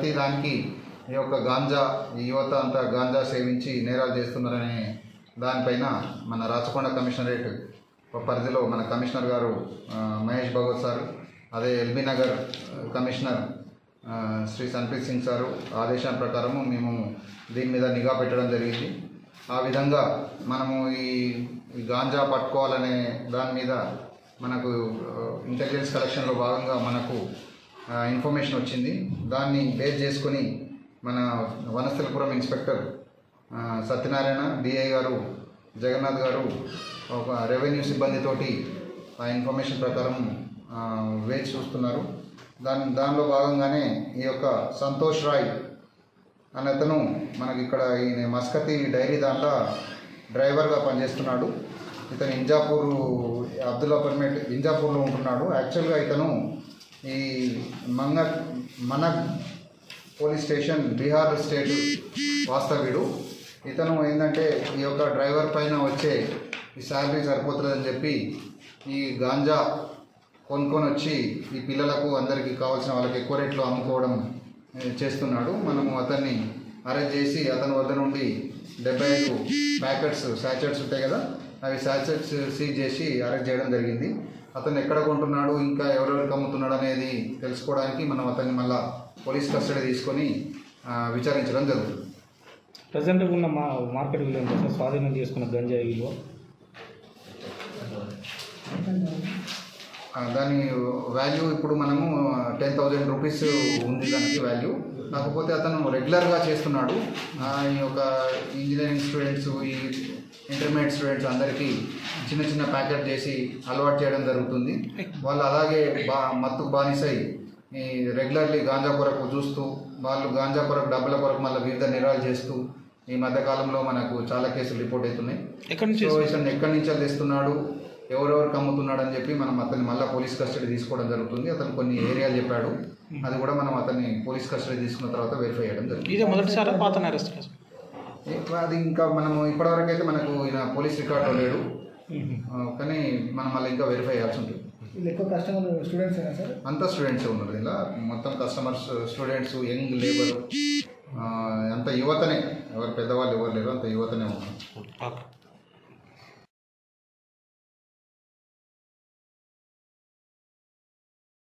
ప్రతి దానికి ఈ యొక్క గాంజా ఈ యువత అంతా గాంజా సేవించి నేరాలు చేస్తున్నారనే దానిపైన మన రాచకొండ కమిషనరేట్ పరిధిలో మన కమిషనర్ గారు ఆ, మహేష్ భగవత్ సార్ అదే ఎల్బీ నగర్ కమిషనర్ ఆ, శ్రీ సన్ప్రీత్ సింగ్ సారు ఆదేశాల ప్రకారము మేము దీని మీద నిఘా పెట్టడం జరిగింది ఆ విధంగా మనము ఈ ఈ గాంజా పట్టుకోవాలనే దాని మీద మనకు ఇంటెలిజెన్స్ కలెక్షన్లో భాగంగా మనకు ఆ, ఇన్ఫర్మేషన్ వచ్చింది దాన్ని బేస్ చేసుకొని మన వనస్థలపురం ఇన్స్పెక్టర్ ఆ, సత్యనారాయణ డిఐ గారు జగన్నాథ్ గారు ఒక రెవెన్యూ సిబ్బందితోటి ఆ ఇన్ఫర్మేషన్ ప్రకారం ఆ, వేచి చూస్తున్నారు దాని దానిలో భాగంగానే ఈ యొక్క సంతోష్ రాయ్ అనే అతను మనకి ఇక్కడ ఈ మస్కతి డైరీ దాంట్లో డ్రైవర్గా పనిచేస్తున్నాడు ఇతను ఇంజాపూర్ అబ్దుల్లా పర్మేట్ ఇంజాపూర్లో ఉంటున్నాడు యాక్చువల్గా ఇతను ఈ మంగ మన పోలీస్ స్టేషన్ బీహార్ స్టేట్ వాస్తవ్యుడు ఇతను ఏంటంటే ఈ యొక్క డ్రైవర్ పైన వచ్చే ఈ శాలరీ సరిపోతుందని చెప్పి ఈ గాంజా కొనుక్కొని వచ్చి ఈ పిల్లలకు అందరికీ కావాల్సిన వాళ్ళకి ఎక్కువ రేట్లో అమ్ముకోవడం ఏ, చేస్తున్నాడు మనము అతన్ని అరెస్ట్ చేసి అతని వద్ద నుండి డెబ్బై ఐదు ప్యాకెట్స్ శాచెట్స్ ఉంటాయి కదా అవి శాచెట్స్ సీజ్ చేసి అరెస్ట్ చేయడం జరిగింది అతను ఎక్కడ కొంటున్నాడు ఇంకా ఎవరెవరికి అమ్ముతున్నాడు అనేది తెలుసుకోవడానికి మనం అతన్ని మళ్ళా పోలీస్ కస్టడీ తీసుకొని ఆ, విచారించడం జరుగుతుంది ప్రజెంట్ ఉన్న మా మార్కెట్ విలువ ఎంత సార్ స్వాధీనం చేసుకున్న గంజాయి విలువ ఆ, దాని వాల్యూ ఇప్పుడు మనము టెన్ థౌజండ్ రూపీస్ ఉంది దానికి వాల్యూ కాకపోతే అతను రెగ్యులర్గా చేస్తున్నాడు ఆ, ఈ యొక్క ఇంజనీరింగ్ స్టూడెంట్స్ ఈ ఇంటర్మీడియట్ స్టూడెంట్స్ అందరికీ చిన్న చిన్న ప్యాకెట్ చేసి అలవాటు చేయడం జరుగుతుంది వాళ్ళు అలాగే బా మత్తు బానిసై ఈ రెగ్యులర్లీ గాంజా కొరకు చూస్తూ వాళ్ళు గాంజా కొరకు డబ్బుల కొరకు మళ్ళీ వివిధ నిరాలు చేస్తూ ఈ మధ్య కాలంలో మనకు చాలా కేసులు రిపోర్ట్ అవుతున్నాయి ఎక్కడి నుంచి సో ఇతను ఎక్కడి నుంచి తెస్తున్నాడు ఎవరెవరికి అమ్ముతున్నాడు అని చెప్పి మనం అతన్ని మళ్ళీ పోలీస్ కస్టడీ తీసుకోవడం జరుగుతుంది అతను కొన్ని ఏరియాలు చెప్పాడు అది కూడా మనం అతన్ని పోలీస్ కస్టడీ తీసుకున్న తర్వాత వెరిఫై చేయడం జరుగుతుంది ఇదే మొదటిసారా పాత అరెస్ట్ ఇంకా అది ఇంకా మనము ఇప్పటివరకు అయితే మనకు ఈయన పోలీస్ రికార్డులో లేడు ఆ, కానీ మనం మళ్ళీ ఇంకా వెరిఫై చేయాల్సి ఉంటుంది వీళ్ళు ఎక్కువ కస్టమర్ స్టూడెంట్స్ అయినా సార్ అంతా స్టూడెంట్స్ ఉన్నారు ఇలా మొత్తం కస్టమర్స్ స్టూడెంట్స్ యంగ్ లేబర్ అంత యువతనే ఎవరు పెద్దవాళ్ళు ఎవరు లేరు అంత యువతనే ఉన్నారు ఓకే